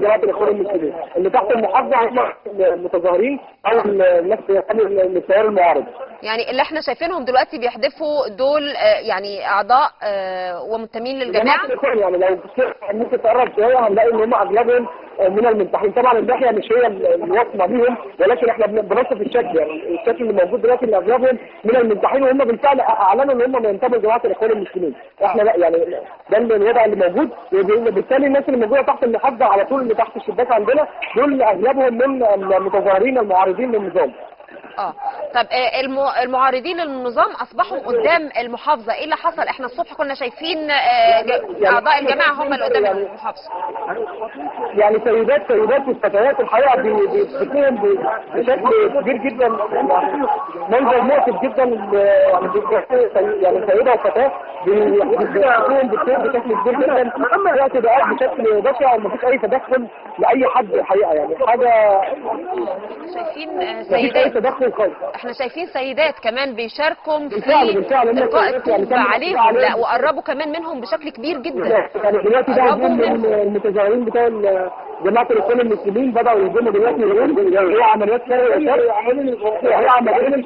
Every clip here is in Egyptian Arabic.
جماعه الاخوان المسلمين اللي تحت المحافظه هم المتظاهرين او الناس التيار المعارض يعني اللي احنا شايفينهم دلوقتي بيحدفوا دول آه، يعني اعضاء آه، ومنتمين للجماعه جماعه الاخوان يعني لو ممكن تقرب شويه هنلاقي ان هم اغلبهم من المنتحين طبعا الناحيه مش هي الوصمه بيهم ولكن احنا بن- بنصف الشكل يعني الشكل اللي موجود دلوقتي ان اغلبهم من المنتحين وهم بالفعل اعلنوا ان هم بينتموا لجماعه الاخوان المسلمين احنا لا يعني ده الوضع اللي موجود وبالتالي الناس اللي موجوده تحت المحافظه على طول اللي تحت الشباك عندنا دول اغلبهم من المتظاهرين المعارضين للنظام اه طب آه، الم- المعارضين للنظام اصبحوا قدام المحافظه ايه اللي حصل احنا الصبح كنا شايفين آه، ج- اعضاء الجماعه هم اللي قدام المحافظه يعني سيدات سيدات والفتيات الحقيقه بي- بي- بتلاقيهم ب- بشكل كبير جدا منظر مؤسف جدا يعني بي- يعني سيده وفتاه بيحطوهم بالطير بشكل كبير جدا اعتداءات بشكل بشع ومفيش اي تدخل لاي حد الحقيقه يعني حاجه شايفين آه، مفيش اي سيدات تدخل خالص احنا شايفين سيدات كمان بيشاركوا بالفعل- في بالفعل، هم القاء السيدات يعني الطوب كانوا عليهم عليهم. لا وقربوا كمان منهم بشكل كبير جدا يعني دلوقتي ده قربوا هجوم من منهم. المتظاهرين بتوع ال- جماعة الإخوان المسلمين بدأوا يهجموا دلوقتي يقولون هي عمليات سرقة هي عمليات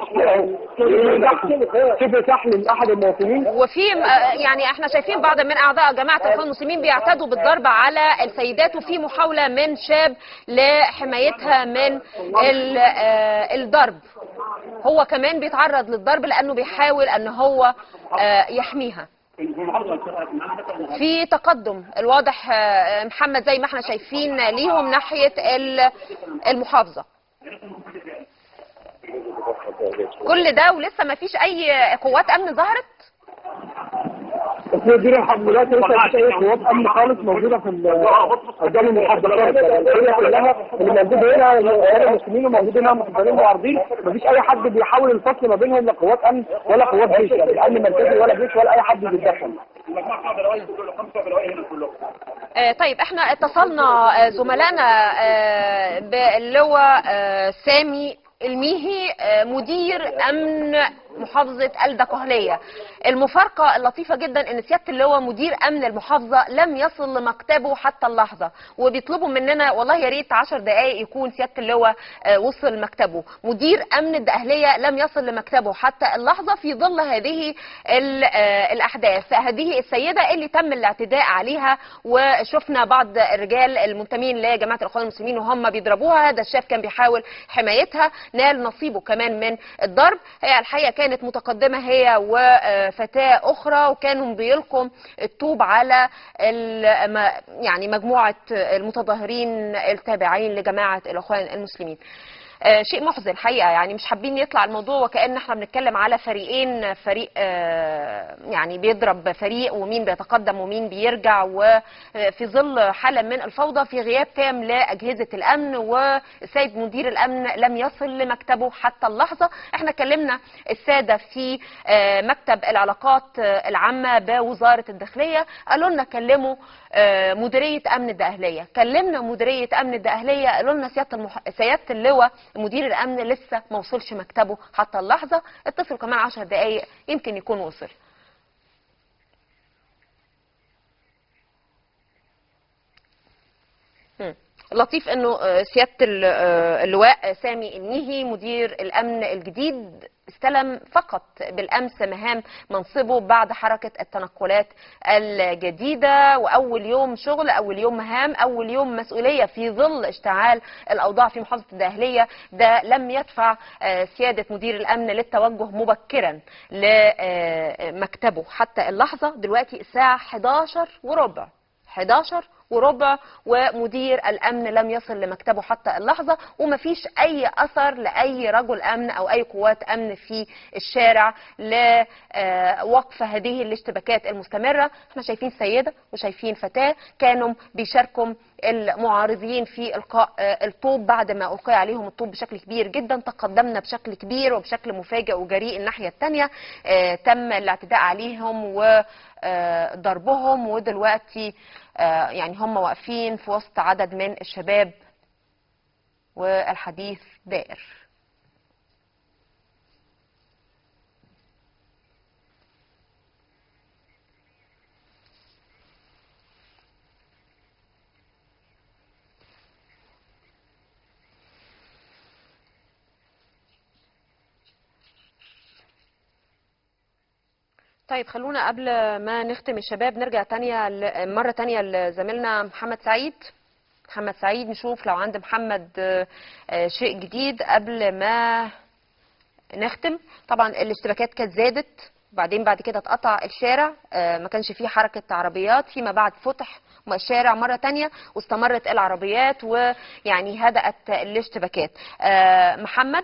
شبه سحل من أحد المواطنين وفي آه، يعني احنا شايفين بعض من اعضاء جماعه الاخوان المسلمين بيعتدوا بالضرب على السيدات وفي محاوله من شاب لحمايتها من ال- آه، الضرب هو كمان بيتعرض للضرب لانه بيحاول ان هو آه، يحميها في تقدم الواضح آه، محمد زي ما احنا شايفين ليهم ناحيه ال- المحافظه كل ده ولسه ما فيش اي قوات امن ظهرت بس هي دي الحمد لله لسه مفيش أي قوات أمن خالص موجودة في ال- قدام المحافظات الهي كلها اللي موجود هنا غير المسلمين وموجود هنا متظاهرين معارضين مفيش أي حد بيحاول الفصل ما بينهم لا قوات أمن ولا قوات جيش يعني لا أمن مركزي ولا جيش ولا أي حد بيتدخل آه، طيب احنا اتصلنا آه، زملائنا آه، باللواء آه، سامي الميهي آه، مدير امن محافظة الدقهلية المفارقة اللطيفة جدا ان سيادة اللواء مدير امن المحافظة لم يصل لمكتبه حتى اللحظة وبيطلبوا مننا والله يا ريت 10 دقائق يكون سيادة اللواء آه، وصل مكتبه مدير امن الدقهلية لم يصل لمكتبه حتى اللحظة في ظل هذه ال- آه، الاحداث هذه السيدة اللي تم الاعتداء عليها وشفنا بعض الرجال المنتمين لجماعة الاخوان المسلمين وهم بيضربوها هذا الشاب كان بيحاول حمايتها نال نصيبه كمان من الضرب هي الحقيقة كانت متقدمة هي وفتاة أخرى وكانوا بيلقوا الطوب على ال- ما- يعني مجموعة المتظاهرين التابعين لجماعة الأخوان المسلمين آه، شيء محزن الحقيقه يعني مش حابين يطلع الموضوع وكأن احنا بنتكلم على فريقين فريق آه، يعني بيضرب فريق ومين بيتقدم ومين بيرجع وفي ظل حاله من الفوضى في غياب تام لاجهزه الامن والسيد مدير الامن لم يصل لمكتبه حتى اللحظه احنا كلمنا الساده في آه، مكتب العلاقات آه، العامه بوزاره الداخليه قالوا لنا كلموا آه، مديريه امن الدقهليه كلمنا مديريه امن الدقهليه قالوا لنا سياده المح... سياده اللواء مدير الامن لسه ما وصلش مكتبه حتى اللحظه اتصلوا كمان 10 دقائق يمكن يكون وصل مم. لطيف انه آه، سياده ال- آه، اللواء سامي النيهي مدير الامن الجديد استلم فقط بالامس مهام منصبه بعد حركه التنقلات الجديده واول يوم شغل اول يوم مهام اول يوم مسؤوليه في ظل اشتعال الاوضاع في محافظه الداهليه ده لم يدفع آه، سياده مدير الامن للتوجه مبكرا لمكتبه حتى اللحظه دلوقتي الساعه 11 وربع 11 وربع ومدير الامن لم يصل لمكتبه حتى اللحظه ومفيش اي اثر لاي رجل امن او اي قوات امن في الشارع لوقف هذه الاشتباكات المستمره احنا شايفين سيده وشايفين فتاه كانوا بيشاركوا المعارضين في القاء آه، الطوب بعد ما القي عليهم الطوب بشكل كبير جدا تقدمنا بشكل كبير وبشكل مفاجئ وجريء الناحيه الثانيه تم الاعتداء عليهم وضربهم ودلوقتي آه، يعني هم واقفين في وسط عدد من الشباب والحديث دائر طيب خلونا قبل ما نختم الشباب نرجع تانية ل- مرة تانية لزميلنا محمد سعيد محمد سعيد نشوف لو عند محمد آه، آه، شيء جديد قبل ما نختم طبعا الاشتباكات كانت زادت وبعدين بعد كده اتقطع الشارع آه، ما كانش فيه حركة عربيات فيما بعد فتح الشارع مرة تانية واستمرت العربيات ويعني هدأت الاشتباكات آه، محمد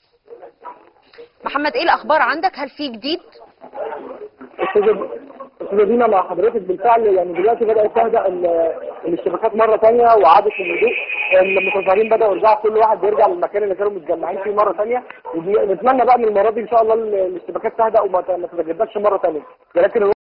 محمد ايه الاخبار عندك هل في جديد استاذ استاذ دينا مع حضرتك بالفعل يعني دلوقتي بدات تهدأ ال- الاشتباكات مره ثانيه وعادت الهدوء المتظاهرين بداوا يرجعوا كل واحد يرجع للمكان اللي كانوا متجمعين فيه مره ثانيه ونتمنى بقى ان المره دي ان شاء الله ال- الاشتباكات تهدأ وما ت- ما تتجددش مره ثانيه ولكن